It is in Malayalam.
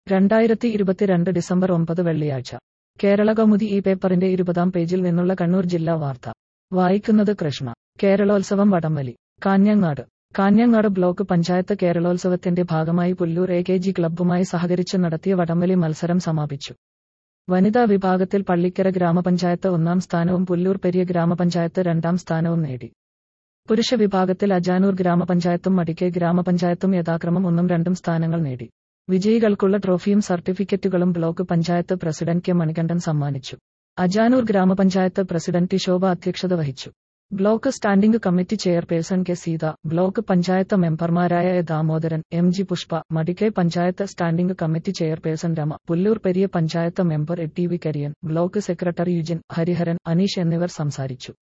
രണ്ടായിരത്തി ഇരുപത്തിരണ്ട് ഡിസംബർ ഒമ്പത് വെള്ളിയാഴ്ച കേരള കൗമുദി ഈ പേപ്പറിന്റെ ഇരുപതാം പേജിൽ നിന്നുള്ള കണ്ണൂർ ജില്ലാ വാർത്ത വായിക്കുന്നത് കൃഷ്ണ കേരളോത്സവം വടംവലി കാഞ്ഞങ്ങാട് കാഞ്ഞങ്ങാട് ബ്ലോക്ക് പഞ്ചായത്ത് കേരളോത്സവത്തിന്റെ ഭാഗമായി പുല്ലൂർ എ കെ ജി ക്ലബ്ബുമായി സഹകരിച്ച് നടത്തിയ വടംവലി മത്സരം സമാപിച്ചു വനിതാ വിഭാഗത്തിൽ പള്ളിക്കര ഗ്രാമപഞ്ചായത്ത് ഒന്നാം സ്ഥാനവും പുല്ലൂർ പെരിയ ഗ്രാമപഞ്ചായത്ത് രണ്ടാം സ്ഥാനവും നേടി പുരുഷ വിഭാഗത്തിൽ അജാനൂർ ഗ്രാമപഞ്ചായത്തും മടിക്കെ ഗ്രാമപഞ്ചായത്തും യഥാക്രമം ഒന്നും രണ്ടും സ്ഥാനങ്ങൾ നേടി വിജയികൾക്കുള്ള ട്രോഫിയും സർട്ടിഫിക്കറ്റുകളും block panchayat president K Manikandan സമ്മാനിച്ചു അജാനൂർ ഗ്രാമപഞ്ചായത്ത് പ്രസിഡന്റ് ടി ശോഭ അധ്യക്ഷത വഹിച്ചു block standing committee chairperson K Seetha block panchayat മെമ്പർമാരായ A Damodaran M G Pushpa Madikkai panchayat standing committee chairperson Rama Pullur Periya panchayat member A T V Kariyan block secretary Eugene Hariharan Aneesh എന്നിവർ സംസാരിച്ചു